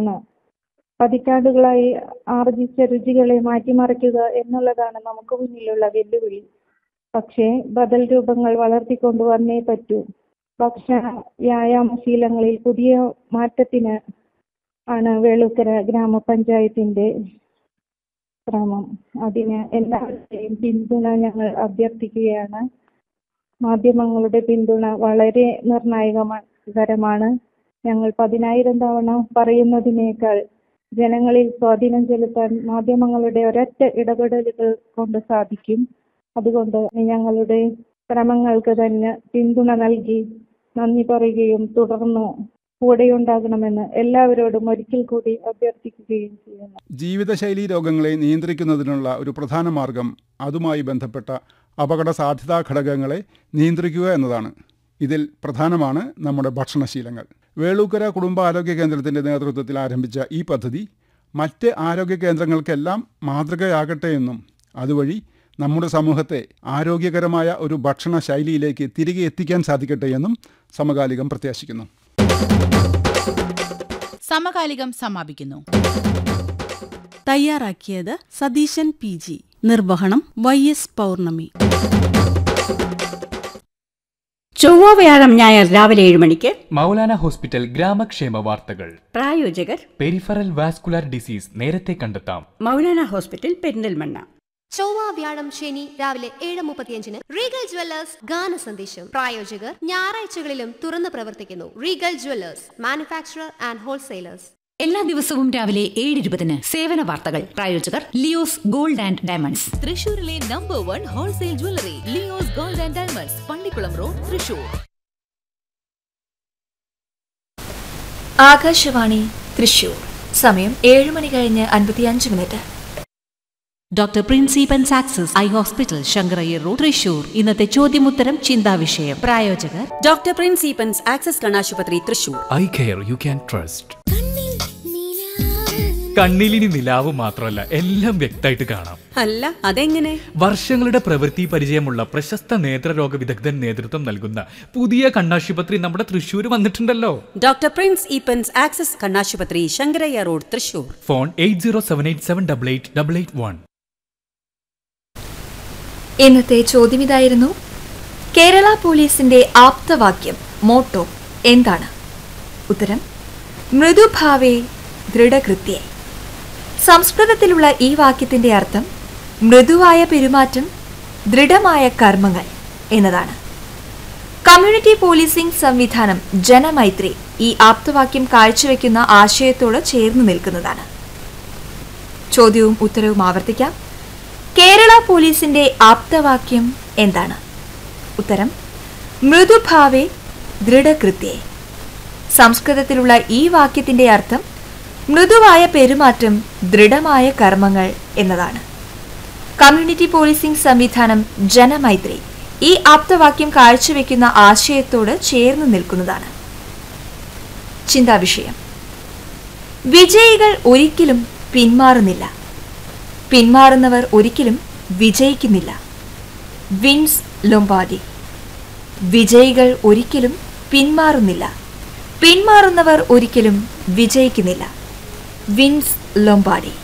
എന്നുള്ളതാണ് പതിറ്റാണ്ടുകളായി ആർജിച്ച രുചികളെ മാറ്റിമറിക്കുക എന്നുള്ളതാണ് നമുക്ക് മുന്നിലുള്ള വെല്ലുവിളി പക്ഷേ ബദൽ രൂപങ്ങൾ വളർത്തിക്കൊണ്ടുവന്നേ പറ്റൂ ഭക്ഷണ വ്യായാമശീലങ്ങളിൽ പുതിയ മാറ്റത്തിന് ആണ് വേളൂക്കര ഗ്രാമപഞ്ചായത്തിന്റെ ശ്രമം അതിന് എല്ലാവരുടെയും പിന്തുണ ഞങ്ങൾ അഭ്യർത്ഥിക്കുകയാണ് മാധ്യമങ്ങളുടെ പിന്തുണ വളരെ നിർണായകരമാണ് ഞങ്ങൾ പതിനായിരം തവണ പറയുന്നതിനേക്കാൾ ജനങ്ങളിൽ സ്വാധീനം ചെലുത്താൻ മാധ്യമങ്ങളുടെ ഒരൊറ്റ ഇടപെടലുകൾ കൊണ്ട് സാധിക്കും അതുകൊണ്ട് ഞങ്ങളുടെ ശ്രമങ്ങൾക്ക് തന്നെ പിന്തുണ നൽകി നന്ദി പറയുകയും തുടർന്ന് കൂടെയുണ്ടാകണമെന്ന് എല്ലാവരോടും ഒരിക്കൽ കൂടി അഭ്യർത്ഥിക്കുകയും ചെയ്യുന്നു ജീവിതശൈലീ രോഗങ്ങളെ നിയന്ത്രിക്കുന്നതിനുള്ള ഒരു പ്രധാന മാർഗം അതുമായി ബന്ധപ്പെട്ട അപകട സാധ്യതാ ഘടകങ്ങളെ നിയന്ത്രിക്കുക എന്നതാണ് ഇതിൽ പ്രധാനമാണ് നമ്മുടെ ഭക്ഷണശീലങ്ങൾ വേളൂക്കര കുടുംബാരോഗ്യ കേന്ദ്രത്തിന്റെ നേതൃത്വത്തിൽ ആരംഭിച്ച ഈ പദ്ധതി മറ്റ് ആരോഗ്യ കേന്ദ്രങ്ങൾക്കെല്ലാം മാതൃകയാകട്ടെ എന്നും അതുവഴി നമ്മുടെ സമൂഹത്തെ ആരോഗ്യകരമായ ഒരു ഭക്ഷണ ശൈലിയിലേക്ക് തിരികെ എത്തിക്കാൻ സാധിക്കട്ടെ എന്നും സമകാലികം പ്രത്യാശിക്കുന്നു സമകാലികം സമാപിക്കുന്നു തയ്യാറാക്കിയത് സതീശൻ പി ജി നിർവഹണം വൈ എസ് പൗർണമി ചൊവ്വ വ്യാഴം ഞായർ രാവിലെ ഏഴ് മണിക്ക് മൗലാന ഹോസ്പിറ്റൽ ഗ്രാമക്ഷേമ വാർത്തകൾ പ്രായോജകർ പെരിഫറൽ വാസ്കുലാർ ഡിസീസ് നേരത്തെ കണ്ടെത്താം മൗലാന ഹോസ്പിറ്റൽ പെരിന്തൽമണ്ണ ചൊവ്വ വ്യാഴം ശനി രാവിലെ ഏഴ് മുപ്പത്തിയഞ്ചിന് റീഗൽ ജ്വല്ലേഴ്സ് ഗാന സന്ദേശം പ്രായോജകർ ഞായറാഴ്ചകളിലും തുറന്നു പ്രവർത്തിക്കുന്നു Regal jewellers manufacturer and wholesalers എല്ലാ ദിവസവും രാവിലെ ഏഴ് ഇരുപതിന് സേവന വാർത്തകൾ പ്രായോജകർ ലിയോസ് ഗോൾഡ് ആൻഡ് ഡയമണ്ട്സ് തൃശൂരിലെ number one wholesale jewellery Leo's gold and diamonds Pallikkulam road Thrissur Akashvani Thrissur സമയം ഏഴ് മണി കഴിഞ്ഞ് അൻപത്തിയഞ്ച് മിനിറ്റ് ഡോക്ടർ പ്രിൻസിപ്പൻ access eye hospital Sankarayyar road Thrissur ഇന്നത്തെ ചോദ്യമുത്തരം ചിന്താവിഷയം പ്രായോജകർ ഡോക്ടർ പ്രിൻസിപ്പൻസ് ആക്സസ് കണ്ണാശുപത്രി Thrissur eye care you can trust കണ്ണിലിനി നിലാവ് മാത്രമല്ല എല്ലാം വ്യക്തമായിട്ട് കാണാം അല്ല അതെങ്ങനെ വർഷങ്ങളുടെ പ്രവൃത്തി പരിചയമുള്ള പ്രശസ്ത നേത്രരോഗ വിദഗ്ധൻ നേതൃത്വം നൽകുന്ന പുതിയ കണ്ണാശുപത്രി നമ്മുടെ തൃശ്ശൂർ വന്നിട്ടുണ്ടല്ലോ ഡോക്ടർ പ്രിൻസ് ഈപ്പൻസ് ആക്സസ് കണ്ണാശുപത്രി Sankarayya road Thrissur phone eight zero seven eight seven double eight double eight one ഇന്നത്തെ ചോദ്യം ഇതായിരുന്നു കേരള പോലീസിന്റെ ആപ്തവാക്യം മോട്ടോ എന്താണ് ഉത്തരം മൃദുഭാവേ ദൃഢകൃത്യേ സംസ്കൃതത്തിലുള്ള ഈ വാക്യത്തിന്റെ അർത്ഥം മൃദുവായ പെരുമാറ്റം ദൃഢമായ കർമ്മങ്ങൾ എന്നതാണ് കമ്മ്യൂണിറ്റി പോലീസിംഗ് സംവിധാനം ജനമൈത്രി ഈ ആപ്തവാക്യം കാഴ്ചവെക്കുന്ന ആശയത്തോട് ചേർന്ന് നിൽക്കുന്നതാണ് ചോദ്യവും ഉത്തരവും ആവർത്തിക്കാം കേരള പോലീസിന്റെ ആപ്തവാക്യം എന്താണ് ഉത്തരം മൃദുഭാവേ ദൃഢകൃത്യേ സംസ്കൃതത്തിലുള്ള ഈ വാക്യത്തിന്റെ അർത്ഥം മൃദുവായ പെരുമാറ്റം ദൃഢമായ കർമ്മങ്ങൾ എന്നതാണ് കമ്മ്യൂണിറ്റി പോലീസിംഗ് സംവിധാനം ജനമൈത്രി ഈ ആപ്തവാക്യം കാഴ്ചവെക്കുന്ന ആശയത്തോട് ചേർന്ന് നിൽക്കുന്നതാണ് ചിന്താവിഷയം വിജയികൾ ഒരിക്കലും പിന്മാറുന്നില്ല പിന്മാറുന്നവർ ഒരിക്കലും വിജയിക്കുന്നില്ല വിൻസ് ലൊംബാഡി വിജയികൾ ഒരിക്കലും പിന്മാറുന്നില്ല പിന്മാറുന്നവർ ഒരിക്കലും വിജയിക്കുന്നില്ല വിൻസ് ലൊംബാഡി